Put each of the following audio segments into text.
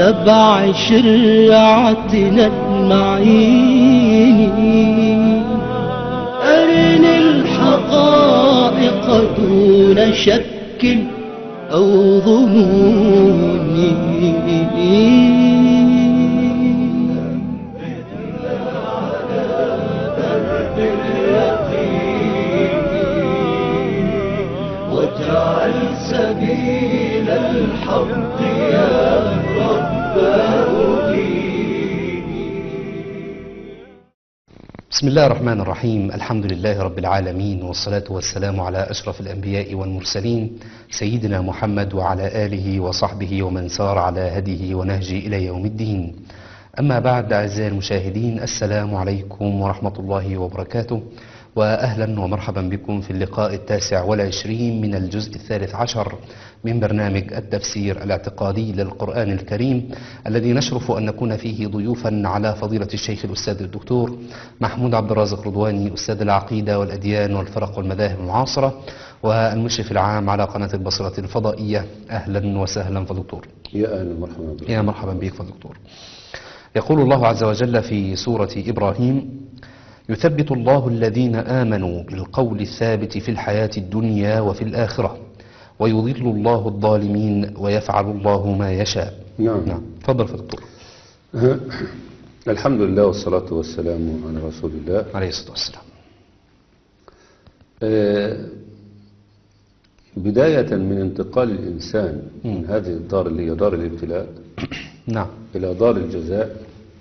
نبع شرعتنا المعين أرني الحقائق دون شك أو ظنون واجعل سبيل الحق يا رب بسم الله الرحمن الرحيم الحمد لله رب العالمين والصلاة والسلام على أشرف الأنبياء والمرسلين سيدنا محمد وعلى آله وصحبه ومن سار على هديه ونهجه إلى يوم الدين أما بعد أعزائي المشاهدين السلام عليكم ورحمة الله وبركاته وأهلا ومرحبا بكم في اللقاء التاسع والعشرين من الجزء الثالث عشر من برنامج التفسير الاعتقادي للقرآن الكريم الذي نشرف أن نكون فيه ضيوفا على فضيلة الشيخ الأستاذ الدكتور محمود عبد الرازق رضواني أستاذ العقيدة والأديان والفرق والمذاهب المعاصرة والمشرف العام على قناة البصرة الفضائية أهلا وسهلا فدكتور يا اهلا ومرحبا بك يا مرحبا بك فدكتور يقول الله عز وجل في سورة إبراهيم يثبت الله الذين آمنوا بالقول الثابت في الحياة الدنيا وفي الآخرة ويضل الله الظالمين ويفعل الله ما يشاء نعم. نعم تفضل فدكتور الحمد لله والصلاة والسلام على رسول الله عليه الصلاة والسلام آه، بداية من انتقال الإنسان من هذه الدار اللي هي دار الابتلاء نعم إلى دار الجزاء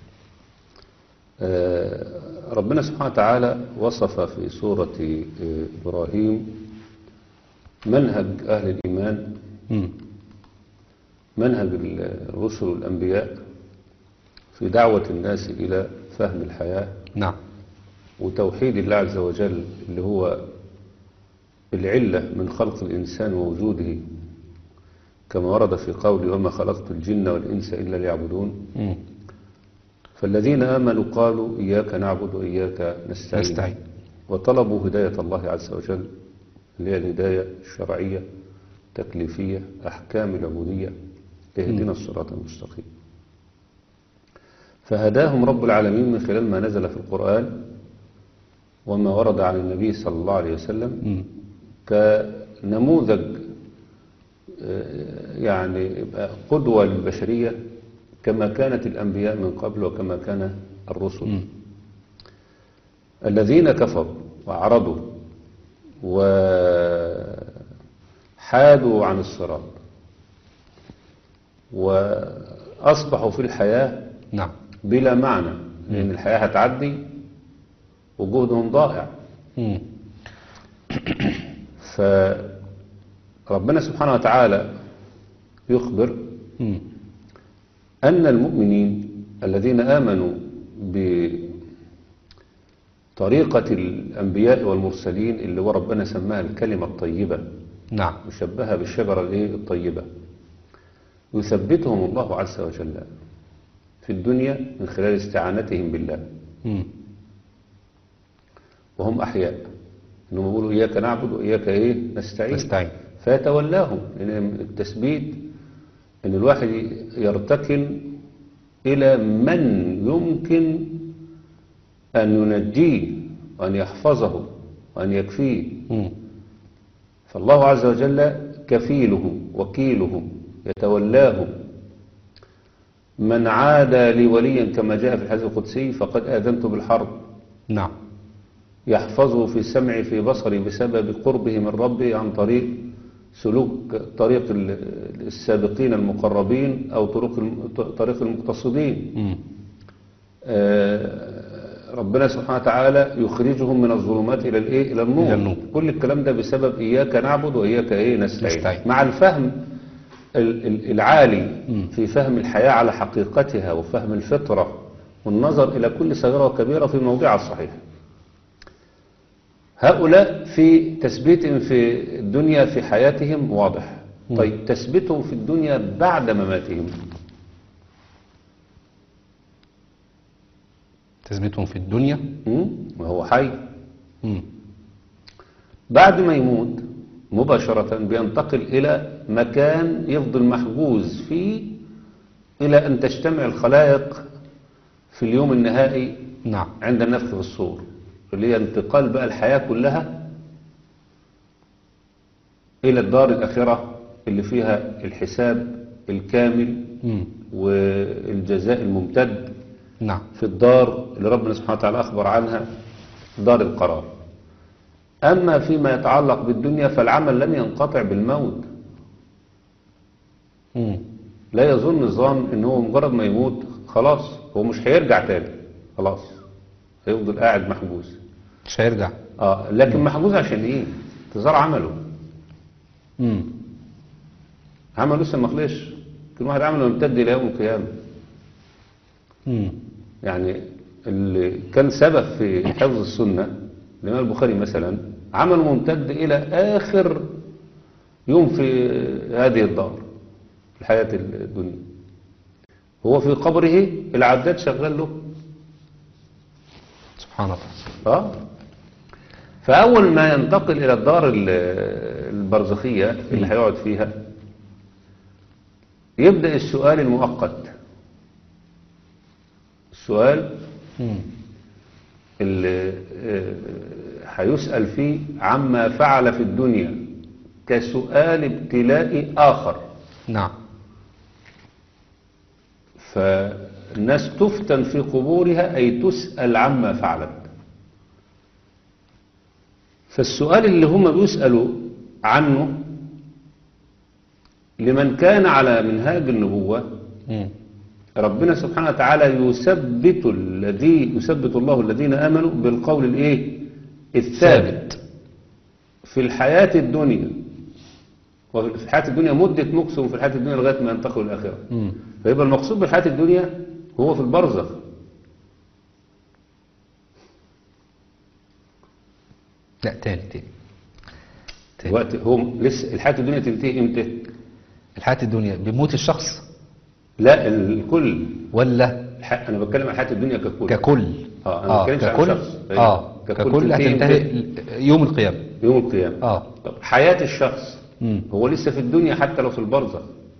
آه، ربنا سبحانه وتعالى وصف في سورة آه، إبراهيم منهج أهل الإيمان مم. منهج الرسل والأنبياء في دعوة الناس إلى فهم الحياة نعم وتوحيد الله عز وجل اللي هو العلة من خلق الإنسان ووجوده كما ورد في قوله وما خلقت الجن والإنس إلا ليعبدون مم. فالذين آمنوا قالوا إياك نعبد وإياك نستعين, نستعين. وطلبوا هداية الله عز وجل اللي هي الهداية الشرعية تكليفية أحكام العبودية اهدنا الصراط المستقيم فهداهم رب العالمين من خلال ما نزل في القرآن وما ورد عن النبي صلى الله عليه وسلم مم. كنموذج آه، يعني يبقى قدوة للبشرية كما كانت الأنبياء من قبل وكما كان الرسل مم. الذين كفروا وأعرضوا وحادوا عن الصراط وأصبحوا في الحياة نعم بلا معنى لأن الحياة هتعدي وجهدهم ضائع مم. فربنا سبحانه وتعالى يخبر مم. أن المؤمنين الذين آمنوا بطريقة الأنبياء والمرسلين اللي هو ربنا سماها الكلمة الطيبة نعم مشبهة بالشجرة الإيه؟ الطيبة يثبتهم الله عز وجل في الدنيا من خلال استعانتهم بالله مم. وهم أحياء إنهم يقولوا إياك نعبد وإياك إيه نستعين نستعين فيتولاهم لأن التثبيت أن الواحد يرتكن إلى من يمكن أن ينجيه وأن يحفظه وأن يكفيه مم. فالله عز وجل كفيلهم وكيلهم يتولاهم من عادى لي وليا كما جاء في الحديث القدسي فقد آذنت بالحرب نعم يحفظه في سمعي في بصري بسبب قربه من ربه عن طريق سلوك طريق ال- السابقين المقربين أو طرق الم- طريق المقتصدين مم. آه، ربنا سبحانه وتعالى يخرجهم من الظلمات إلى الإيه إلى النور. إلى النور. كل الكلام ده بسبب إياك نعبد وإياك إيه نستعين نستعين. مع الفهم ال- ال- العالي مم. في فهم الحياة على حقيقتها وفهم الفطرة والنظر إلى كل صغيرة وكبيرة في موضعها الصحيح هؤلاء في تثبيتهم في الدنيا في حياتهم واضح طيب تثبيتهم في الدنيا بعد مماتهم تثبيتهم في الدنيا مم؟ وهو حي مم. بعد ما يموت مباشرة بينتقل إلى مكان يفضل محجوز فيه إلى أن تجتمع الخلائق في اليوم النهائي نعم عند النفخ في الصور اللي هي انتقال بقى الحياة كلها إلى الدار الآخرة اللي فيها الحساب الكامل مم. والجزاء الممتد نعم في الدار اللي ربنا سبحانه وتعالى أخبر عنها دار القرار أما فيما يتعلق بالدنيا فالعمل لم ينقطع بالموت مم. لا يظن الظان ان هو مجرد ما يموت خلاص هو مش هيرجع تاني خلاص هيفضل قاعد محبوس مش هيرجع اه لكن محبوس عشان ايه انتظار عمله مم. عمله لسه ما خلصش كل واحد عمله يمتد الى يوم القيامه مم. يعني اللي كان سبب في حفظ السنه الامام البخاري مثلا عمله ممتد الى اخر يوم في هذه الدار في الحياه الدنيا هو في قبره العداد شغال له سبحان الله اه فأول ما ينتقل إلى الدار ال- البرزخية اللي هيقعد فيها يبدأ السؤال المؤقت السؤال مم. اللي آه، هيسأل فيه عما فعل في الدنيا كسؤال ابتلاء آخر نعم فالناس تفتن في قبورها أي تسأل عما فعلت فالسؤال اللي هم بيسألوا عنه لمن كان على منهاج النبوة مم. ربنا سبحانه وتعالى يثبت الذي يثبت الله الذين آمنوا بالقول الايه الثابت في الحياة الدنيا وفي الحياة الدنيا مدة مكسهم في الحياة الدنيا لغاية ما ينتقلوا الآخرة مم. فيبقى المقصود بالحياة الدنيا هو في البرزخ لا تاني تاني تاني وقت هم لسه الحياة الدنيا تنتهي امتى الحياة الدنيا بيموت الشخص لا الكل ولا الح... انا بتكلم عن الحياة الدنيا ككل ككل اه انا ما بتكلمش عن ككل شخص أيوة. اه ككل ككل تنتهي هتنتهي يوم القيامة يوم القيامة اه طب حياة الشخص مم. هو لسه في الدنيا حتى لو في البرزخ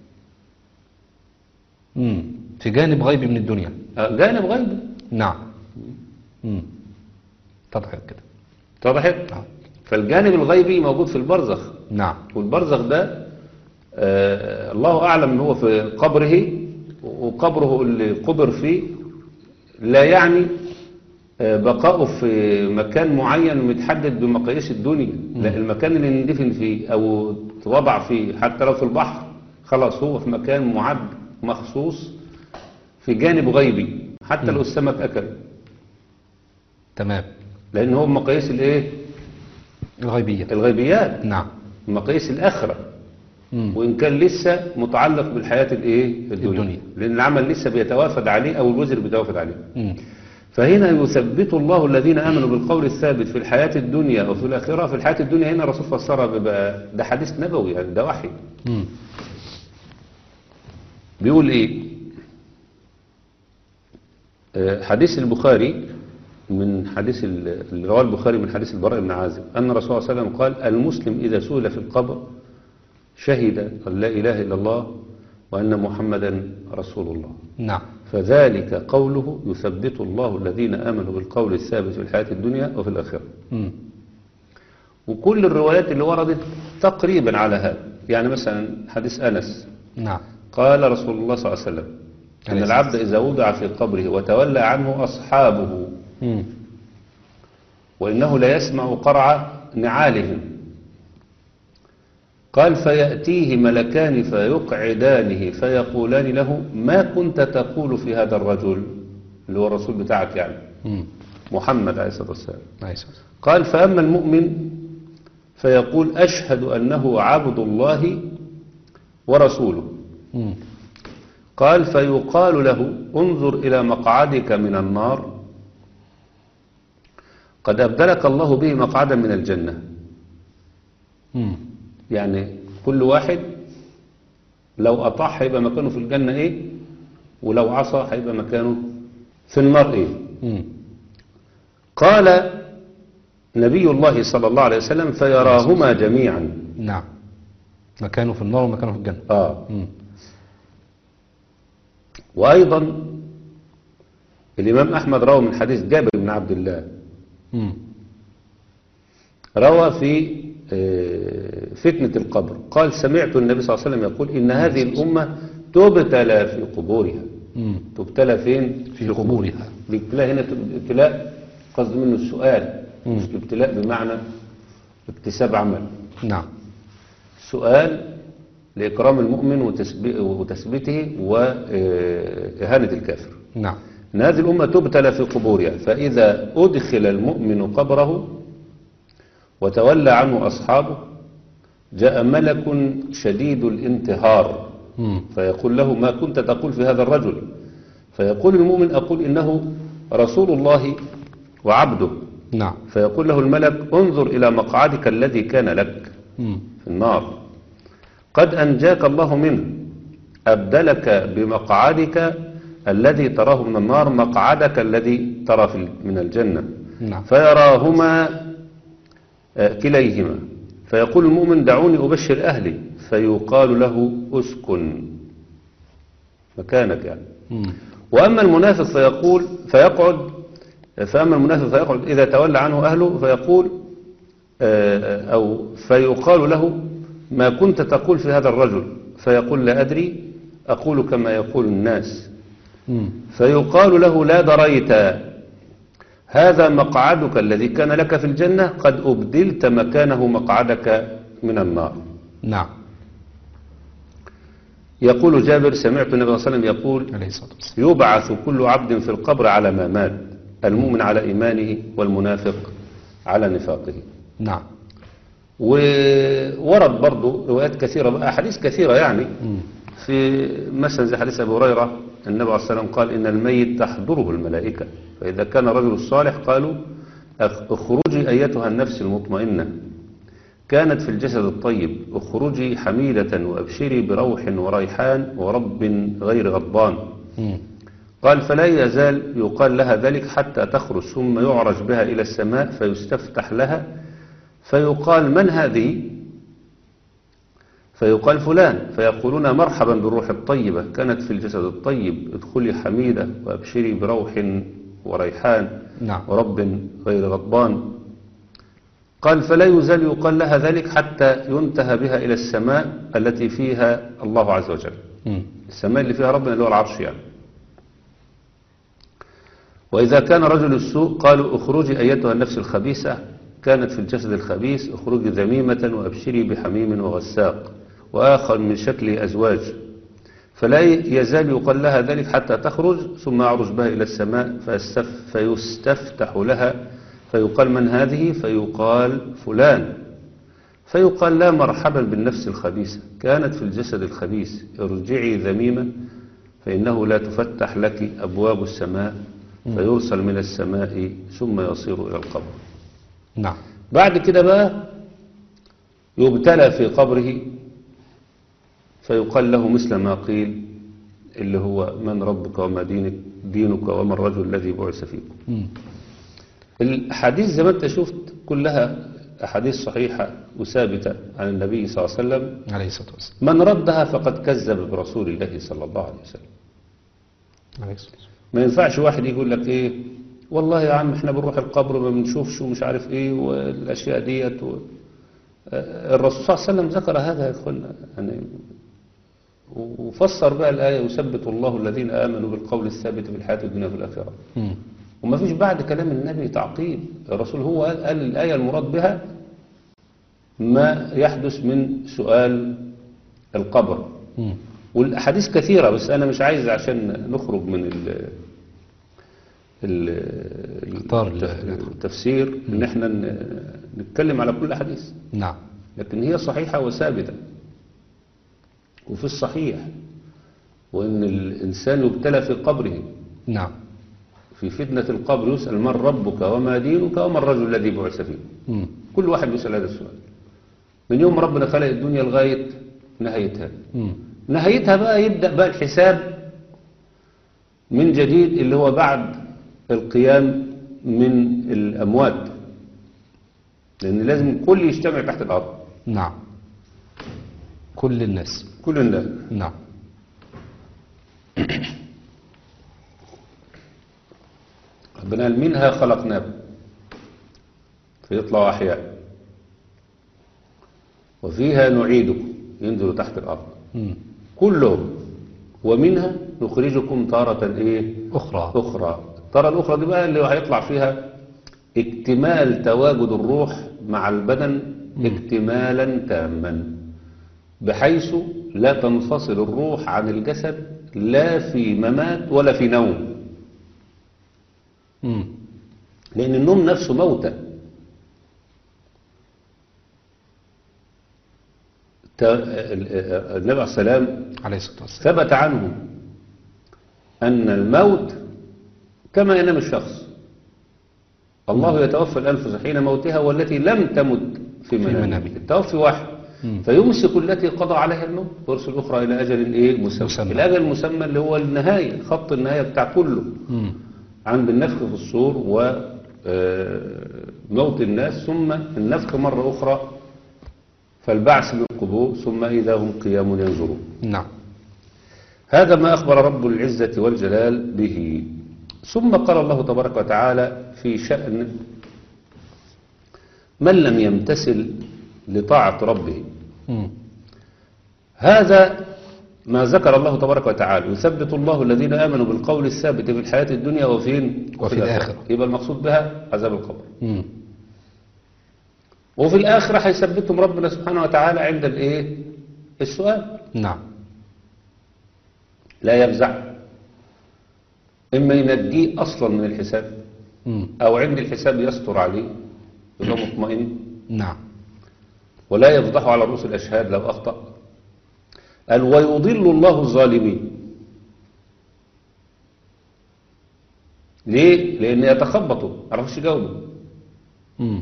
مم. في جانب غيبي من الدنيا آه، جانب غيبي نعم مم. اتضحت كده اتضحت آه. فالجانب الغيبي موجود في البرزخ نعم والبرزخ ده آه الله أعلم ان هو في قبره وقبره اللي قبر فيه لا يعني آه بقائه في مكان معين متحدد بمقاييس الدنيا لا المكان اللي ندفن فيه أو توضع فيه حتى لو في البحر خلاص هو في مكان معد مخصوص في جانب غيبي حتى لو السمك أكل تمام لأن هو مقاييس الايه الغيبية الغيبيات نعم مقاييس الآخرة مم. وإن كان لسه متعلق بالحياة الإيه الدنيا. الدنيا. لأن العمل لسه بيتوافد عليه أو الوزر بيتوافد عليه مم. فهنا يثبت الله الذين آمنوا بالقول الثابت في الحياة الدنيا وفي الآخرة في الحياة الدنيا هنا الرسول فسرها بيبقى ده حديث نبوي يعني ده وحي مم. بيقول إيه آه، حديث البخاري من حديث ال- اللي رواه البخاري من حديث البراء بن عازب أن الرسول صلى الله عليه وسلم قال المسلم إذا سئل في القبر شهد أن لا إله إلا الله وأن محمدا رسول الله نعم فذلك قوله يثبت الله الذين آمنوا بالقول الثابت في الحياة الدنيا وفي الآخرة مم. وكل الروايات اللي وردت تقريبا على هذا يعني مثلا حديث أنس نعم قال رسول الله صلى الله عليه وسلم أن عليه العبد إذا وضع في قبره وتولى عنه أصحابه مم. وإنه لا يسمع قرع نعالهم قال فيأتيه ملكان فيقعدانه فيقولان له ما كنت تقول في هذا الرجل اللي هو الرسول بتاعك يعني مم. محمد عليه الصلاة والسلام نايس قال فأما المؤمن فيقول أشهد أنه عبد الله ورسوله مم. قال فيقال له انظر إلى مقعدك من النار قد أبدلك الله به مقعدا من الجنة مم. يعني كل واحد لو أطاع هيبقى مكانه في الجنة إيه ولو عصى هيبقى مكانه في النار إيه مم. قال نبي الله صلى الله عليه وسلم فيراهما جميعا نعم مكانه في النار ومكانه في الجنة آه مم. وأيضا الإمام أحمد روى من حديث جابر بن عبد الله مم. روى في آه، فتنة القبر قال سمعت النبي صلى الله عليه وسلم يقول إن هذه الأمة تبتلى في قبورها مم. تبتلى فين؟ في قبورها الابتلاء هنا ابتلاء قصد منه السؤال مم. مش الابتلاء بمعنى اكتساب عمل نعم سؤال لإكرام المؤمن وتثبي- وتثبيته وإهانة الكافر نعم إن هذه الأمة تبتلى في قبورها فإذا أدخل المؤمن قبره وتولى عنه أصحابه جاء ملك شديد الانتهار مم. فيقول له ما كنت تقول في هذا الرجل فيقول المؤمن أقول إنه رسول الله وعبده نعم فيقول له الملك انظر إلى مقعدك الذي كان لك مم. في النار قد أنجاك الله منه أبدلك بمقعدك الذي تراه من النار مقعدك الذي ترى في من الجنة نعم فيراهما آه، كليهما فيقول المؤمن دعوني أبشر أهلي فيقال له أسكن مكانك يعني مم. وأما المنافق فيقول فيقعد فأما المنافق فيقعد إذا تولى عنه أهله فيقول آه، أو فيقال له ما كنت تقول في هذا الرجل فيقول لا أدري أقول كما يقول الناس مم. فيقال له لا دريت هذا مقعدك الذي كان لك في الجنة قد أبدلت مكانه مقعدك من النار نعم يقول جابر سمعت النبي صلى الله عليه وسلم يقول عليه الصلاة والسلام يبعث كل عبد في القبر على ما مات المؤمن على إيمانه والمنافق على نفاقه نعم وورد برضو روايات كثيرة بقى أحاديث كثيرة يعني مم. في مثلا زي حديث أبي هريرة النبي عليه الصلاة والسلام قال إن الميت تحضره الملائكة فإذا كان رجل الصالح قالوا أخ- اخرجي أيتها النفس المطمئنة كانت في الجسد الطيب اخرجي حميدة وأبشري بروح وريحان ورب غير غضبان مم. قال فلا يزال يقال لها ذلك حتى تخرج ثم يعرج بها إلى السماء فيستفتح لها فيقال من هذه فيقال فلان فيقولون مرحبا بالروح الطيبة كانت في الجسد الطيب ادخلي حميدة وابشري بروح وريحان نعم ورب غير غضبان قال فلا يزال يقال لها ذلك حتى ينتهى بها إلى السماء التي فيها الله عز وجل مم. السماء اللي فيها ربنا اللي هو العرش يعني وإذا كان رجل السوء قالوا اخرجي أيتها النفس الخبيثة كانت في الجسد الخبيث اخرجي ذميمة وأبشري بحميم وغساق وآخر من شكل أزواج فلا يزال يقال لها ذلك حتى تخرج ثم يعرج بها إلى السماء فيستف فيستفتح لها فيقال من هذه فيقال فلان فيقال لا مرحبا بالنفس الخبيثة كانت في الجسد الخبيث ارجعي ذميمة فإنه لا تفتح لك أبواب السماء فيرسل من السماء ثم يصير إلى القبر نعم بعد كده بقى يبتلى في قبره فيقال له مثل ما قيل اللي هو من ربك وما دينك دينك وما الرجل الذي بعث فيكم مم. الحديث زي ما انت شفت كلها أحاديث صحيحة وثابتة عن النبي صلى الله عليه وسلم عليه الصلاة والسلام من ردها فقد كذب برسول الله صلى الله عليه وسلم عليه الصلاة والسلام ما ينفعش واحد يقول لك ايه والله يا عم احنا بنروح القبر ما بنشوفش ومش عارف ايه والاشياء ديت و... آه، الرسول صلى الله عليه وسلم ذكر هذا يا اخوانا يعني وفسر بقى الآية يثبت الله الذين آمنوا بالقول الثابت في الحياة الدنيا وفي الآخرة مم. وما فيش بعد كلام النبي تعقيب الرسول هو قال, قال الآية المراد بها ما يحدث من سؤال القبر مم. والأحاديث كثيرة بس أنا مش عايز عشان نخرج من ال ال- اختار ال- التفسير إن احنا ن- نتكلم على كل حديث نعم لكن هي صحيحة وثابتة وفي الصحيح وإن الإنسان يبتلى في قبره نعم في فتنة القبر يسأل من ربك وما دينك وما الرجل الذي بعث فيه مم. كل واحد يسأل هذا السؤال من يوم ربنا خلق الدنيا لغاية نهايتها مم. نهايتها بقى يبدأ بقى الحساب من جديد اللي هو بعد القيام من الأموات لأن لازم كل يجتمع تحت الأرض نعم كل الناس كل الناس نعم ربنا قال منها خلقناكم فيطلعوا أحياء وفيها نعيدكم ينزلوا تحت الأرض مم. كلهم ومنها نخرجكم تارة إيه أخرى أخرى التارة الأخرى دي بقى اللي هيطلع فيها اكتمال تواجد الروح مع البدن اكتمالا تاما بحيث لا تنفصل الروح عن الجسد لا في ممات ولا في نوم مم. لأن النوم نفسه موتى ت- ال- ال- النبي عليه السلام عليه الصلاة والسلام ثبت عنه أن الموت كما ينام الشخص الله يتوفى الأنفس حين موتها والتي لم تمت في منامها منامها. التوفي واحد مم. فيمسك التي قضى عليها الموت ويرسل الأخرى إلى أجل إيه مسمى. مسمى. الأجل المسمى اللي هو النهاية خط النهاية بتاع كله مم. عند النفخ في الصور وموت الناس ثم النفخ مرة أخرى فالبعث من القبور ثم إذا هم قيام ينظرون نعم هذا ما أخبر رب العزة والجلال به ثم قال الله تبارك وتعالى في شأن من لم يمتثل لطاعة ربه مم. هذا ما ذكر الله تبارك وتعالى يثبت الله الذين آمنوا بالقول الثابت في الحياة الدنيا وفين وفي الآخرة. يبقى المقصود بها عذاب القبر مم. وفي الآخرة هيثبتهم ربنا سبحانه وتعالى عند الإيه السؤال نعم لا يفزع إما ينجيه أصلا من الحساب مم. أو عند الحساب يستر عليه يبقى مطمئن نعم ولا يفضح على رؤوس الأشهاد لو أخطأ قال ويضل الله الظالمين ليه؟ لأن يتخبطوا ما عرفش يجاوبوا مم.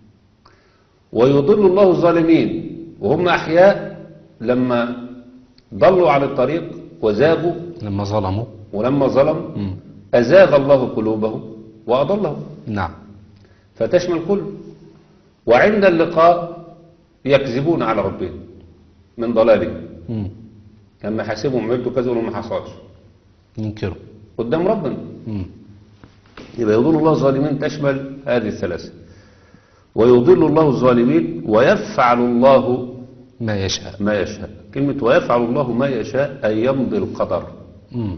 ويضل الله الظالمين وهم أحياء لما ضلوا على الطريق وزاغوا لما ظلموا ولما ظلم مم. أزاغ الله قلوبهم وأضلهم نعم فتشمل كل وعند اللقاء يكذبون على ربهم من ضلالهم مم. لما حاسبهم عملتوا كذا ولا ما حصلش ينكروا قدام ربنا مم. يبقى يضل الله الظالمين تشمل هذه الثلاثة ويضل الله الظالمين ويفعل الله ما يشاء ما يشاء كلمة ويفعل الله ما يشاء أي يمضي القدر مم.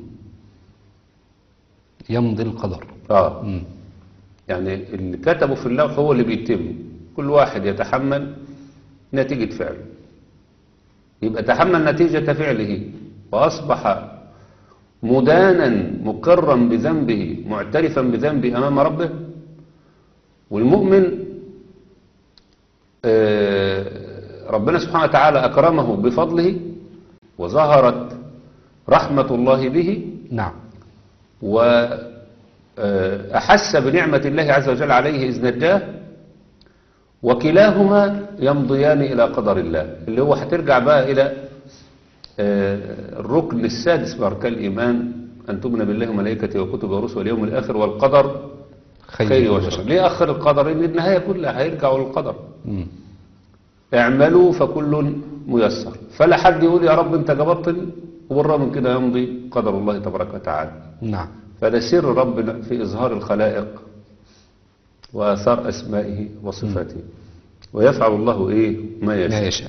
يمضي القدر آه مم. يعني اللي كتبه في اللوح هو اللي بيتم كل واحد يتحمل نتيجة فعله يبقى تحمل نتيجة فعله وأصبح مدانا مقرا بذنبه معترفا بذنبه أمام ربه والمؤمن آه، ربنا سبحانه وتعالى أكرمه بفضله وظهرت رحمة الله به نعم وأحس بنعمة الله عز وجل عليه إذ نجاه وكلاهما يمضيان إلى قدر الله اللي هو هترجع بقى إلى آه، الركن السادس من أركان الإيمان أن تؤمن بالله وملائكته وكتبه ورسله واليوم الآخر والقدر خير خير وشر وشر ليه أخر القدر إن النهاية كلها هيرجعوا للقدر مم. اعملوا فكل ميسر فلا حد يقول يا رب انت جبرتني وبالرغم من كده يمضي قدر الله تبارك وتعالى نعم فده سر ربنا في إظهار الخلائق وآثار أسمائه وصفاته ويفعل الله إيه ما ما يشاء يشاء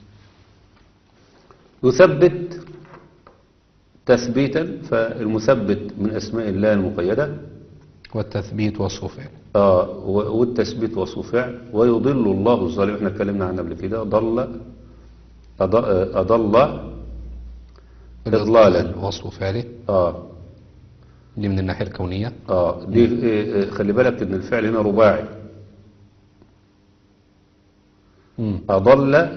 يثبت تثبيتا فالمثبت من أسماء الله المقيدة والتثبيت وصف فعل آه و- والتثبيت وصف فعل ويضل الله الظالم احنا اتكلمنا عنه قبل كده ضل أض- أضل إضلالا وصف فعله آه دي من الناحية الكونية اه دي إيه، إيه، خلي بالك ان الفعل هنا رباعي مم. اضل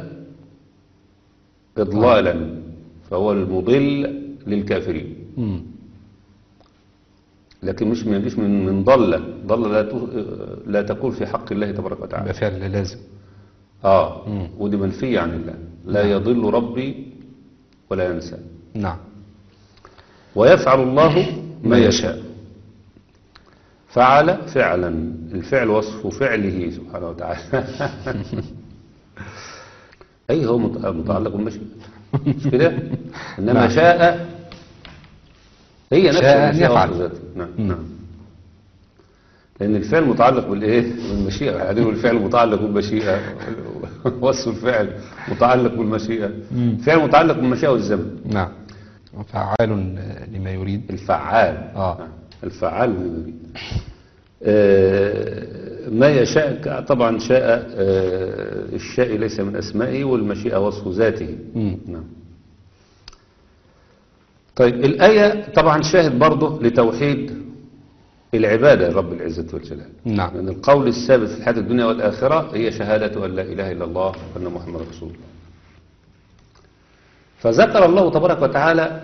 اضلالا فهو المضل للكافرين مم. لكن مش ما يجيش من من ضل ضل لا تو- لا تكون في حق الله تبارك يبقى وتعالى فعل لازم اه مم. ودي منفيه عن الله لا يضل ربي ولا ينسى نعم ويفعل الله ما يشاء فعل فعلا الفعل وصف فعله سبحانه وتعالى أي هو مت- متعلق بالمشيئة مش كده إنما نعم. شاء هي نفس شاء أن المشيئة يفعل. وصف ذاته. نعم مم. نعم لأن الفعل متعلق بالإيه؟ بالمشيئة يعني الفعل متعلق بالمشيئة وصف الفعل متعلق بالمشيئة الفعل متعلق بالمشيئة والزمن نعم فعال لما يريد الفعال آه. الفعال لما يريد آه، ما يشاء طبعا شاء آه، الشاء ليس من أسمائه والمشيئة وصف ذاته مم. نعم طيب الآية طبعا شاهد برضه لتوحيد العبادة لرب العزة والجلال نعم لأن القول الثابت في الحياة الدنيا والآخرة هي شهادة أن لا إله إلا الله وأن محمد رسول الله فذكر الله تبارك وتعالى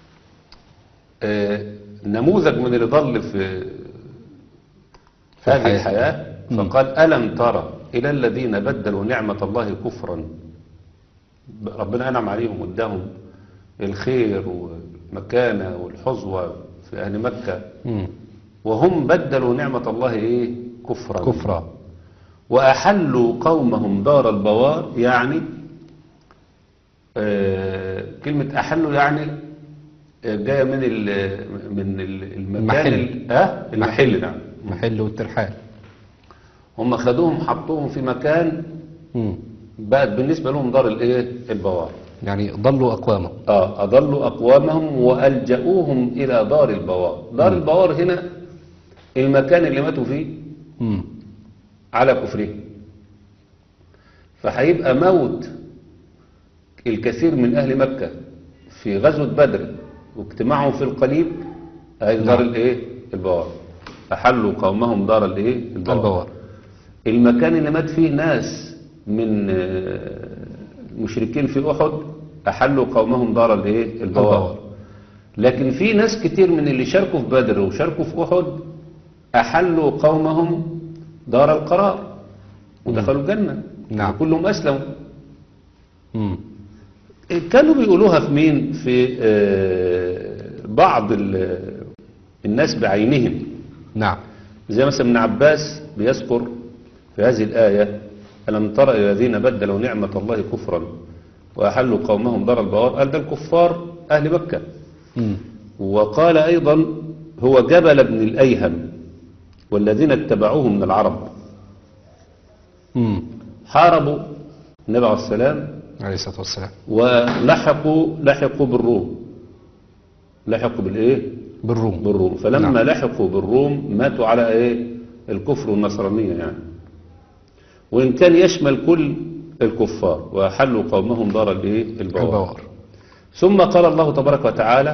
آه، نموذج من اللي ضل في في هذه الحياة. الحياة مم. فقال ألم ترى إلى الذين بدلوا نعمة الله كفرا ربنا أنعم عليهم قدامهم الخير والمكانة والحظوة في أهل مكة مم. وهم بدلوا نعمة الله إيه كفرا كفرا وأحلوا قومهم دار البوار يعني آه كلمة أحلوا يعني آه، جاية من ال من ال- المكان المحل. ال- اه المحل نعم محل والترحال هم خدوهم حطوهم في مكان مم. بقت بالنسبة لهم دار الايه البوار يعني ضلوا أقواما اه أضلوا أقوامهم وألجأوهم إلى دار البوار دار البوار هنا المكان اللي ماتوا فيه مم. على كفره فهيبقى موت الكثير من أهل مكة في غزوة بدر واجتماعهم في القليب هي دار نعم. الايه البوار أحلوا قومهم دار الايه البوار المكان اللي مات فيه ناس من آه، المشركين في أحد أحلوا قومهم دار الايه البوار البوار. لكن في ناس كتير من اللي شاركوا في بدر وشاركوا في أحد أحلوا قومهم دار القرار ودخلوا الجنة نعم. كلهم أسلموا مم. كانوا بيقولوها في مين في آه، بعض ال- الناس بعينهم نعم زي مثلا ابن عباس بيذكر في هذه الآية ألم تر إلى الذين بدلوا نعمة الله كفرا وأحلوا قومهم دار البوار قال ده الكفار أهل مكة مم. وقال أيضا هو جبل بن الأيهم والذين اتبعوه من العرب مم. حاربوا النبي عليه السلام عليه الصلاة والسلام ولحقوا لحقوا بالروم لحقوا بالإيه بالروم بالروم فلما نعم. نعم. لحقوا بالروم ماتوا على ايه الكفر والنصرانية يعني وإن كان يشمل كل الكفار وأحلوا قومهم دار الايه البوار البوار ثم قال الله تبارك وتعالى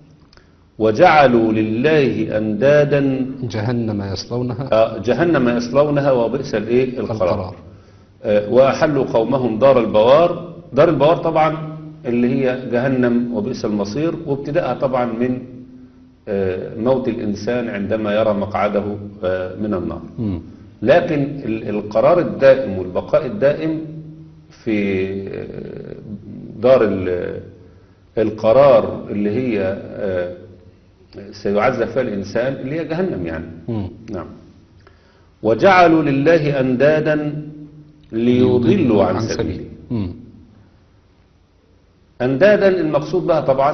وجعلوا لله أندادا جهنم يصلونها آه، جهنم يصلونها وبئس الايه القرار القرار آه، وأحلوا قومهم دار البوار دار البوار طبعا اللي هي جهنم وبئس المصير وابتداءها طبعا من آه، موت الإنسان عندما يرى مقعده آه، من النار مم. لكن ال- القرار الدائم والبقاء الدائم في آه، دار ال- القرار اللي هي آه، سيعذب فيها الإنسان اللي هي جهنم يعني مم. نعم وجعلوا لله أندادا ليضلوا عن سبيله مم. أندادا المقصود بها طبعا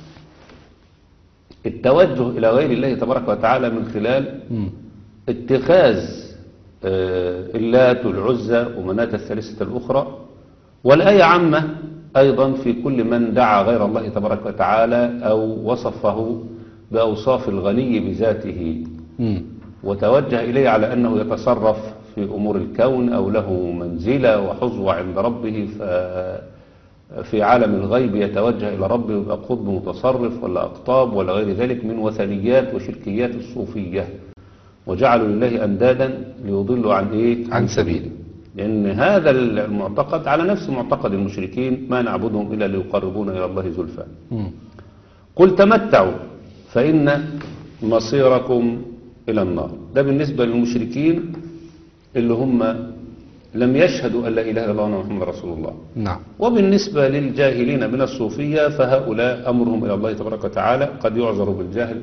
التوجه إلى غير الله تبارك وتعالى من خلال مم. اتخاذ آه، اللات والعزى ومناة الثالثة الأخرى والآية عامة أيضا في كل من دعا غير الله تبارك وتعالى أو وصفه بأوصاف الغني بذاته مم. وتوجه إليه على أنه يتصرف في أمور الكون أو له منزلة وحظوة عند ربه في عالم الغيب يتوجه إلى ربه يبقى قطب متصرف ولا أقطاب ولا غير ذلك من وثنيات وشركيات الصوفية وجعلوا لله أندادا ليضلوا عن إيه؟ عن سبيله لأن هذا المعتقد على نفس معتقد المشركين ما نعبدهم إلا ليقربونا إلى الله زلفى مم. قل تمتعوا فإن مصيركم إلى النار ده بالنسبة للمشركين اللي هم لم يشهدوا أن لا إله إلا الله وأن محمد رسول الله نعم وبالنسبة للجاهلين من الصوفية فهؤلاء أمرهم إلى الله تبارك وتعالى قد يعذر بالجهل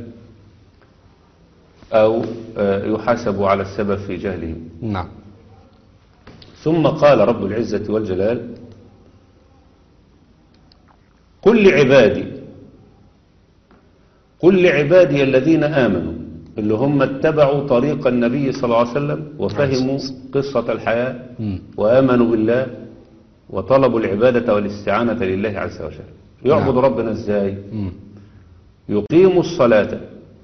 أو آه، يحاسب على السبب في جهلهم نعم ثم قال رب العزة والجلال قل لعبادي قل لعبادي الذين آمنوا اللي هم اتبعوا طريق النبي صلى الله عليه وسلم وفهموا عليه قصة الحياة مم. وآمنوا بالله وطلبوا العبادة والاستعانة لله عز وجل يعبد نعم. ربنا ازاي مم. يقيموا الصلاة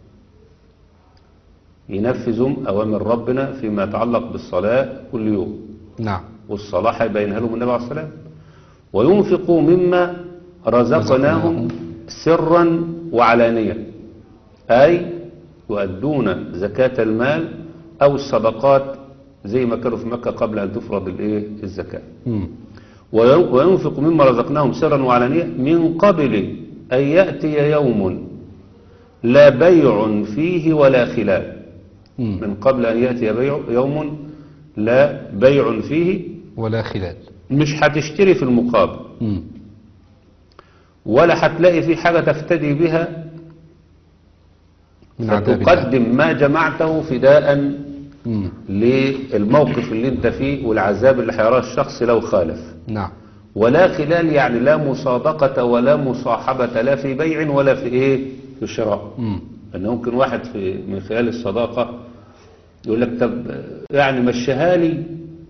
ينفذوا أوامر ربنا فيما يتعلق بالصلاة كل يوم نعم والصلاة هيبينها لهم النبي عليه الصلاة والسلام وينفقوا مما رزقناهم سرا وعلانية أي يؤدون زكاة المال أو الصدقات زي ما كانوا في مكة قبل أن تفرض الإيه الزكاة مم. وي- وينفق مما رزقناهم سرا وعلانية من قبل أن يأتي يوم لا بيع فيه ولا خلال مم. من قبل أن يأتي بيع يوم لا بيع فيه ولا خلال مش هتشتري في المقابل مم. ولا هتلاقي فيه حاجة تفتدي بها من عذاب الله فتقدم ما جمعته فداء مم. للموقف اللي انت فيه والعذاب اللي هيراه الشخص لو خالف نعم ولا خلال يعني لا مصادقة ولا مصاحبة لا في بيع ولا في ايه في شراء مم. ان ممكن واحد في من خلال الصداقة يقول لك طب يعني مشيها لي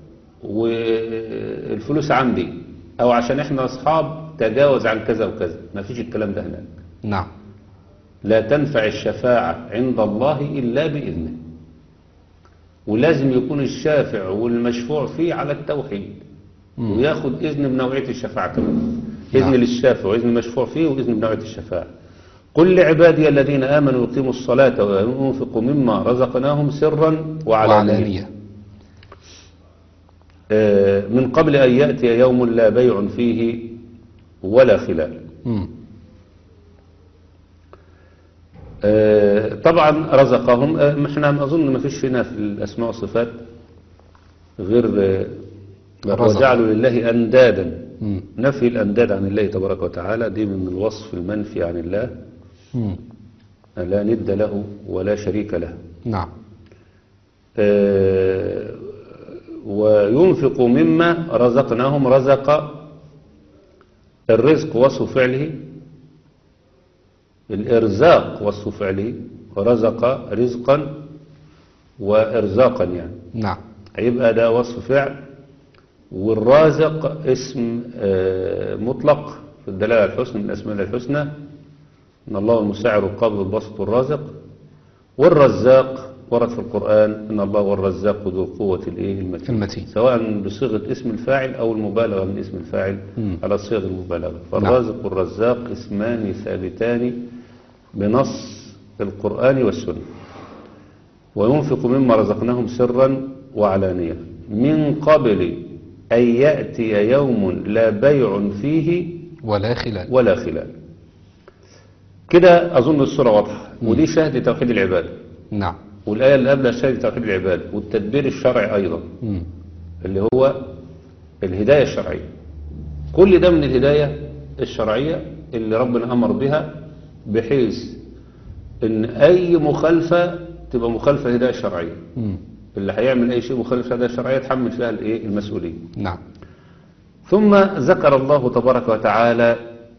والفلوس عندي او عشان احنا اصحاب تجاوز عن كذا وكذا ما فيش الكلام ده هناك نعم لا تنفع الشفاعة عند الله إلا بإذنه ولازم يكون الشافع والمشفوع فيه على التوحيد مم. وياخد إذن بنوعية الشفاعة كمان إذن نعم. للشافع وإذن المشفوع فيه وإذن بنوعية الشفاعة قل لعبادي الذين آمنوا يقيموا الصلاة وينفقوا مما رزقناهم سرا وعلانية وعلانية آه، من قبل أن يأتي يوم لا بيع فيه ولا خلال مم. آه، طبعا رزقهم آه، احنا اظن ما فيش فينا في الاسماء والصفات غير آه، رزق. وجعلوا لله اندادا مم. نفي الانداد عن الله تبارك وتعالى دي من الوصف المنفي عن الله مم. لا ند له ولا شريك له نعم آه، وينفق مما رزقناهم رزق الرزق وصف فعله الإرزاق وصف فعله رزق رزقا وإرزاقا يعني نعم هيبقى ده وصف فعل والرازق اسم آه، مطلق في الدلالة على الحسن من الأسماء الحسنى إن الله المساعر القابض البسط الرازق والرزاق ورد في القرآن إن الله هو الرزاق ذو القوة الإيه المتين المتين. سواء بصيغة اسم الفاعل أو المبالغة من اسم الفاعل مم. على صيغ المبالغة فالرازق والرزاق اسمان ثابتان بنص القرآن والسنة وينفق مما رزقناهم سرا وعلانية من قبل أن يأتي يوم لا بيع فيه ولا خلال ولا خلال كده أظن الصورة واضحة ودي شهد توحيد العبادة نعم والآية اللي قبلها شهد توحيد العبادة والتدبير الشرعي أيضا مم. اللي هو الهداية الشرعية كل ده من الهداية الشرعية اللي ربنا أمر بها بحيث ان أي مخالفة تبقى مخالفة هداية شرعية مم. اللي هيعمل أي شيء مخالف هداية شرعية يتحمل فيها الإيه المسؤولية نعم ثم ذكر الله تبارك وتعالى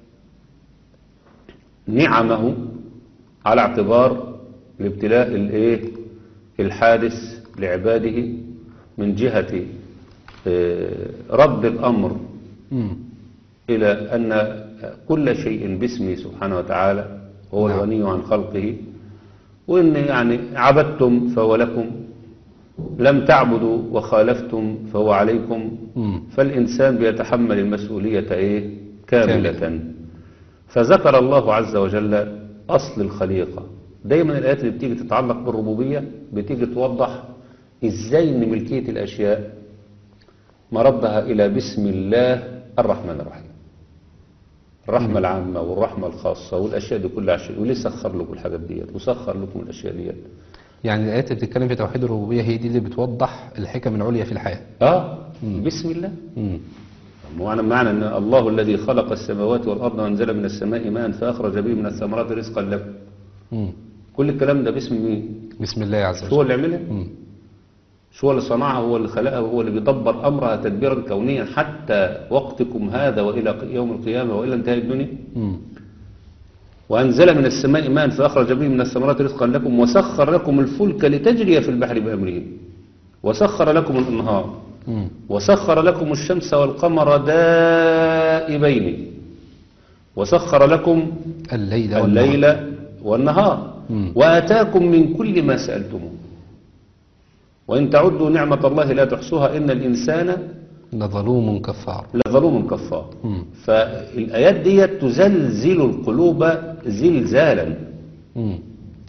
نعمه على اعتبار الابتلاء الايه الحادث لعباده من جهة آه، رد الأمر مم. إلى أن كل شيء باسمه سبحانه وتعالى هو نعم. الغني عن خلقه وإن يعني عبدتم فهو لكم لم تعبدوا وخالفتم فهو عليكم مم. فالإنسان بيتحمل المسؤولية إيه كاملة كاملة. فذكر الله عز وجل أصل الخليقة دايما الآيات اللي بتيجي تتعلق بالربوبية بتيجي توضح إزاي إن ملكية الأشياء مردها إلى بسم الله الرحمن الرحيم الرحمة العامة والرحمة الخاصة والأشياء دي كلها عشان وليه سخر لكم الحاجات ديت وسخر لكم الأشياء ديت يعني الآيات اللي بتتكلم في توحيد الربوبية هي دي اللي بتوضح الحكم العليا في الحياة آه بسم الله مم. معنى معنى أن الله الذي خلق السماوات والأرض وأنزل من السماء ماء فأخرج به من الثمرات رزقا لكم مم. كل الكلام ده باسم مين؟ بسم الله عز شو هو وجل اللي عملها؟ مم. شو هو اللي صنعها هو اللي خلقها هو اللي بيدبر أمرها تدبيرا كونيا حتى وقتكم هذا وإلى ق- يوم القيامة وإلى انتهاء الدنيا مم. وأنزل من السماء ماء فأخرج به من الثمرات رزقا لكم وسخر لكم الفلك لتجري في البحر بأمره وسخر لكم الأنهار مم. وسخر لكم الشمس والقمر دائبين وسخر لكم الليل والنهار. الليل والنهار مم. وآتاكم من كل ما سألتموه وإن تعدوا نعمة الله لا تحصوها إن الإنسان لظلوم كفار لظلوم كفار مم. فالآيات دي تزلزل القلوب زلزالا مم.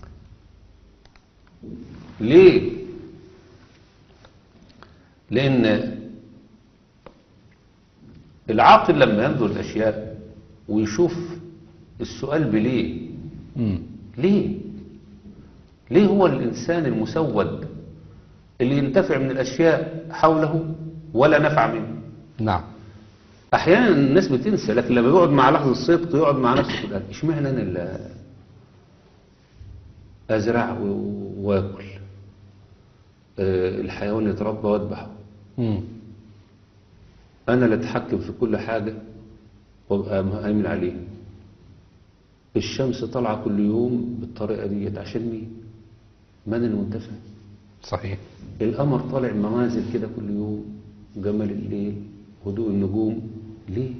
ليه لأن العاقل لما ينظر الأشياء ويشوف السؤال بليه مم. ليه ليه هو الإنسان المسود اللي ينتفع من الأشياء حوله ولا نفع منه نعم أحيانا الناس بتنسى لكن لما يقعد مع لحظة الصدق يقعد مع نفسه يقول اشمعنى أنا اللي أزرع و- وآكل آه، الحيوان يتربى وأذبحه مم. أنا اللي أتحكم في كل حاجة وأبقى مهيمن عليها الشمس طالعة كل يوم بالطريقة ديت عشان مين؟ من المنتفع؟ صحيح القمر طالع منازل كده كل يوم جمال الليل هدوء النجوم ليه؟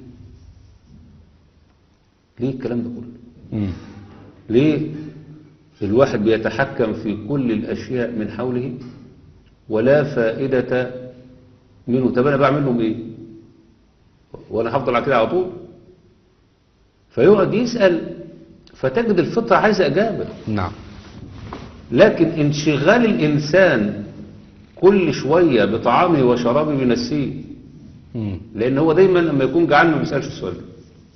ليه الكلام ده كله؟ مم. ليه الواحد بيتحكم في كل الأشياء من حوله ولا فائدة منه طب أنا بعمل لهم إيه وأنا هفضل على كده على طول فيقعد يسأل فتجد الفطرة عايزة إجابة نعم لكن انشغال الإنسان كل شوية بطعامه وشرابه بينسيه مم. لأن هو دايما لما يكون جعان ما بيسألش السؤال ده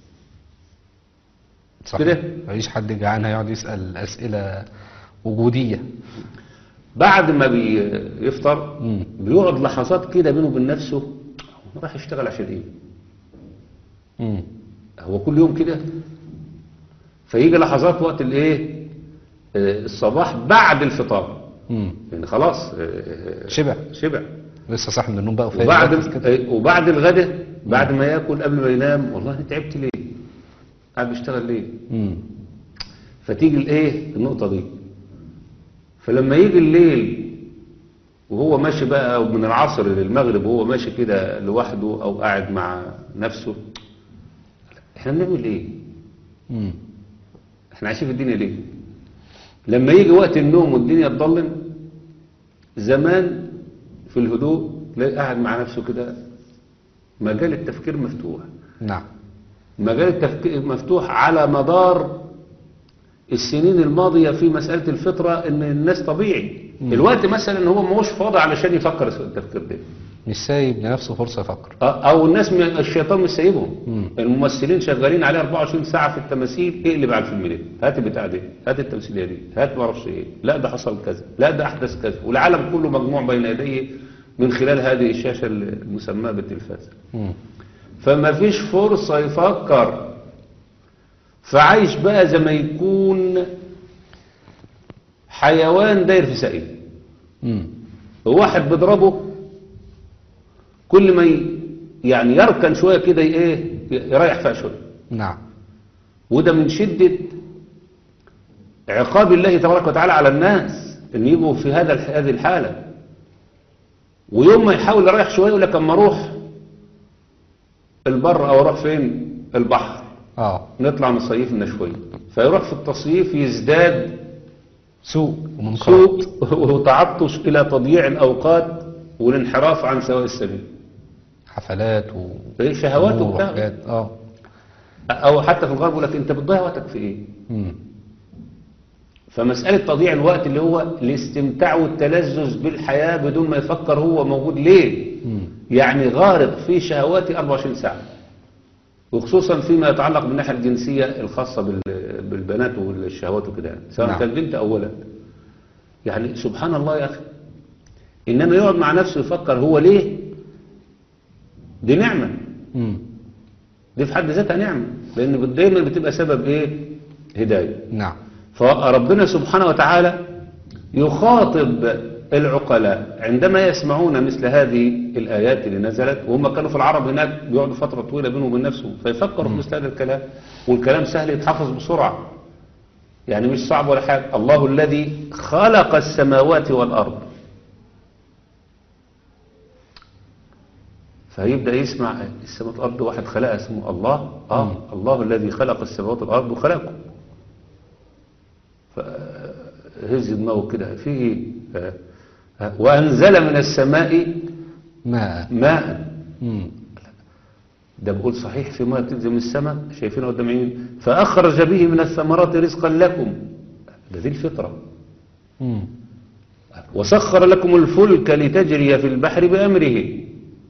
صح كده؟ مفيش حد جعان هيقعد يسأل أسئلة وجودية بعد ما بيفطر مم. بيقعد لحظات كده بينه وبين نفسه هو راح يشتغل عشان ايه مم. هو كل يوم كده فيجي لحظات وقت الايه آه، الصباح بعد الفطار مم. يعني خلاص آه، شبع شبع لسه صاحي من النوم بقى وفايق وبعد مركز كده. آه، وبعد الغداء بعد ما ياكل قبل ما ينام والله أنا تعبت ليه قاعد بيشتغل ليه مم. فتيجي الايه النقطة دي فلما يجي الليل وهو ماشي بقى أو من العصر للمغرب وهو ماشي كده لوحده او قاعد مع نفسه احنا بنعمل ايه مم. احنا عايشين في الدنيا ليه لما يجي وقت النوم والدنيا تضلم زمان في الهدوء تلاقي قاعد مع نفسه كده مجال التفكير مفتوح نعم مجال التفكير مفتوح على مدار السنين الماضية في مسألة الفطرة ان الناس طبيعي الوقت مثلا هو مش فاضي علشان يفكر التفكير ده مش سايب لنفسه فرصة يفكر او الناس م- الشيطان مش سايبهم مم. الممثلين شغالين عليه 24 ساعة في التماثيل اقلب على الفيلم ده هات البتاع ده هات التمثيلية دي هات ما اعرفش ايه لا ده حصل كذا لا ده احدث كذا والعالم كله مجموع بين يديه من خلال هذه الشاشة المسماة بالتلفاز مم. فما فيش فرصة يفكر فعايش بقى زي ما يكون حيوان داير في سقيه مم. واحد بيضربه كل ما ي- يعني يركن شوية كده ي- ايه يريح فيها شوية نعم وده من شدة عقاب الله تبارك وتعالى على الناس ان يبقوا في هذا الح- هذه الحالة ويوم ما يحاول يريح شوية يقول لك اما اروح البر او اروح فين البحر اه نطلع نصيف لنا شوية فيروح في التصيف يزداد سوء ومنكرات سوء وتعطش الى تضييع الاوقات والانحراف عن سواء السبيل حفلات و إيه شهوات أمور وبتاع. وحاجات. اه او حتى في الغرب يقول لك انت بتضيع وقتك في ايه مم. فمسألة تضييع الوقت اللي هو الاستمتاع والتلذذ بالحياة بدون ما يفكر هو موجود ليه مم. يعني غارق في شهواته 24 ساعة وخصوصا فيما يتعلق بالناحية الجنسية الخاصة بال- بالبنات والشهوات وكده يعني سواء نعم. كان بنت أو ولد يعني سبحان الله يا أخي إنما يقعد مع نفسه يفكر هو ليه دي نعمة مم. دي في حد ذاتها نعمة لأن دايما بتبقى سبب إيه هداية نعم فربنا سبحانه وتعالى يخاطب العقلاء عندما يسمعون مثل هذه الآيات اللي نزلت وهم كانوا في العرب هناك بيقعدوا فترة طويلة بينهم وبين نفسهم فيفكروا في مثل هذا الكلام والكلام سهل يتحفظ بسرعة يعني مش صعب ولا حاجة الله الذي خلق السماوات والأرض فيبدأ يسمع السماوات والأرض واحد خلقها اسمه الله آه الله الذي خلق السماوات والأرض وخلقكم فهز دماغه كده فيه آه، آه، وأنزل من السماء ماء ماء مم. ده بقول صحيح في ماء تنزل من السماء شايفينه قدام عينين فأخرج به من الثمرات رزقا لكم ده دي الفطرة مم. وسخر لكم الفلك لتجري في البحر بأمره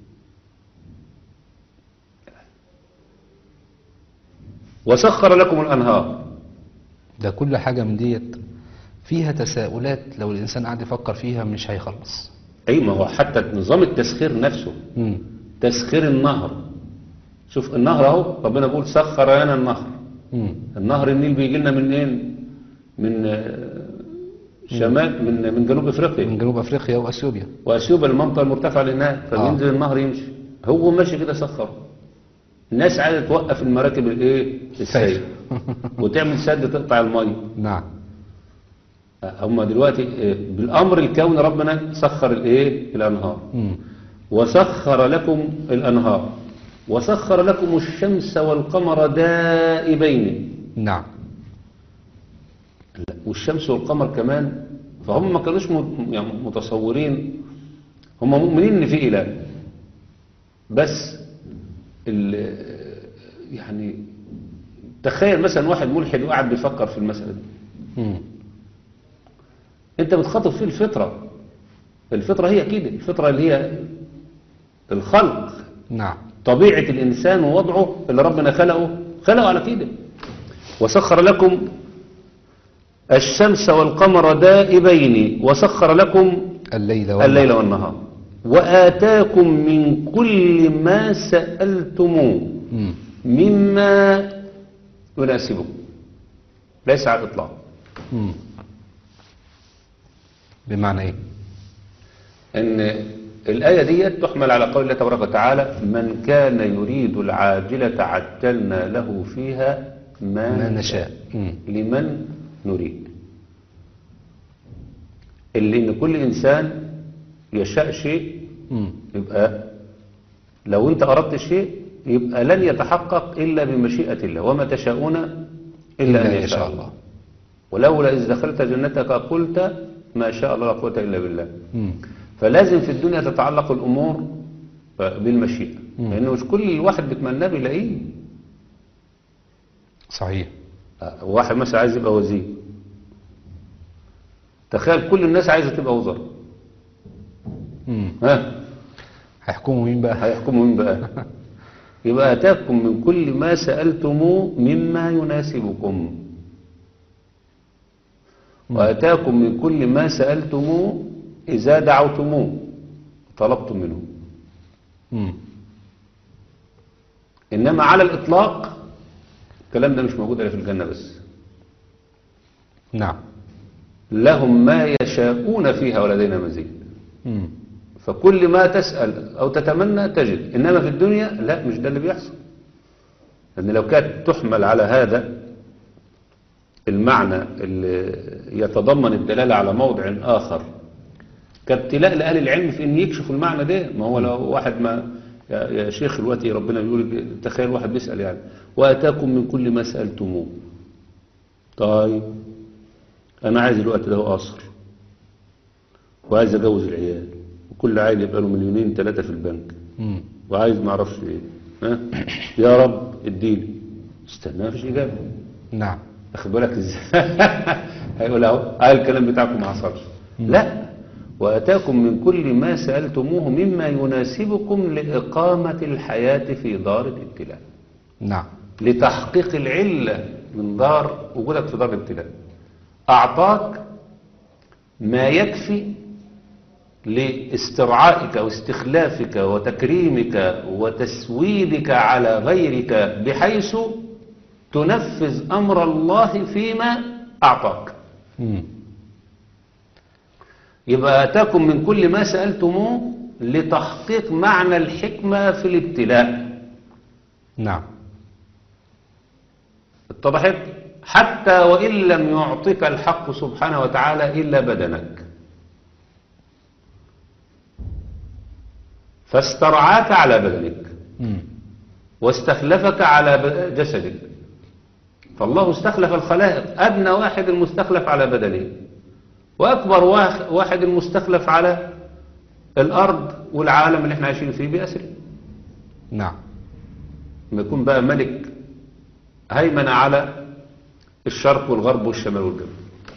وسخر لكم الأنهار ده كل حاجة من ديت فيها تساؤلات لو الإنسان قاعد يفكر فيها مش هيخلص أي ما هو حتى نظام التسخير نفسه مم. تسخير النهر شوف النهر اهو ربنا بيقول سخر لنا النهر مم. النهر النيل بيجي لنا من ايه من آه، شمال من من جنوب افريقيا من جنوب أفريقيا وأثيوبيا واثيوبيا المنطقه المرتفعه اللي هناك فبينزل النهر يمشي هو ماشي كده سخر الناس عايزه توقف المراكب الايه السير وتعمل سد تقطع الميه نعم هم دلوقتي آه، بالامر الكوني ربنا سخر الايه الانهار مم. وسخر لكم الانهار وسخر لكم الشمس والقمر دائبين نعم والشمس والقمر كمان فهم ما كانوش م- يعني متصورين هم مؤمنين ان في اله بس ال- يعني تخيل مثلا واحد ملحد وقاعد بيفكر في المسألة دي مم. انت بتخاطب فيه الفطرة الفطرة هي كده الفطرة اللي هي الخلق نعم طبيعة الإنسان ووضعه اللي ربنا خلقه خلقه على كده وسخر لكم الشمس والقمر دائبين وسخر لكم الليل والنهار الليل والنهار وآتاكم من كل ما سألتموه مم. مما يناسبكم ليس على الإطلاق مم. بمعنى ايه ان الآية دي تحمل على قول الله تبارك وتعالى من كان يريد العاجلة عجلنا له فيها ما, ما نشاء مم. لمن نريد اللي ان كل انسان يشاء شيء مم. يبقى لو انت اردت شيء يبقى لن يتحقق الا بمشيئة الله وما تشاءون الا ان يشاء الله ولولا اذ دخلت جنتك قلت ما شاء الله لا قوة الا بالله مم. فلازم في الدنيا تتعلق الأمور بالمشيئة مم. لأنه مش كل الواحد بيتمناه بيلاقيه صحيح آه، واحد مثلا عايز يبقى وزير تخيل كل الناس عايزة تبقى وزراء مم. ها هيحكموا مين بقى هيحكموا مين بقى يبقى أتاكم من كل ما سألتموه مما يناسبكم وأتاكم من كل ما سألتموه إذا دعوتموه طلبتم منه مم. إنما على الإطلاق الكلام ده مش موجود إلا في الجنة بس نعم لهم ما يشاءون فيها ولدينا مزيد مم. فكل ما تسأل أو تتمنى تجد إنما في الدنيا لا مش ده اللي بيحصل لأن لو كانت تحمل على هذا المعنى اللي يتضمن الدلالة على موضع آخر كابتلاء لأهل العلم في أن يكشفوا المعنى ده ما هو لو واحد ما يا يا شيخ الوقت ربنا بيقول تخيل واحد بيسأل يعني وأتاكم من كل ما سألتموه طيب أنا عايز الوقت ده قصر وعايز أجوز العيال وكل عيل يبقى له مليونين ثلاثة في البنك مم. وعايز ما اعرفش ايه ها يا رب اديني استنى مفيش اجابه نعم اخد بالك ازاي هيقول اهو اه الكلام بتاعكم ما حصلش لا واتاكم من كل ما سالتموه مما يناسبكم لاقامه الحياه في دار الابتلاء نعم لتحقيق العله من دار وجودك في دار الابتلاء اعطاك ما يكفي لاسترعائك واستخلافك وتكريمك وتسويدك على غيرك بحيث تنفذ أمر الله فيما أعطاك مم. يبقى أتاكم من كل ما سألتموه لتحقيق معنى الحكمة في الابتلاء نعم اتضحت حتى وإن لم يعطك الحق سبحانه وتعالى إلا بدنك فاسترعاك على بدنك مم. واستخلفك على ب- جسدك فالله استخلف الخلائق أدنى واحد المستخلف على بدنه وأكبر واخ- واحد المستخلف على الأرض والعالم اللي احنا عايشين فيه بأسره نعم لما يكون بقى ملك هيمن على الشرق والغرب والشمال والجنوب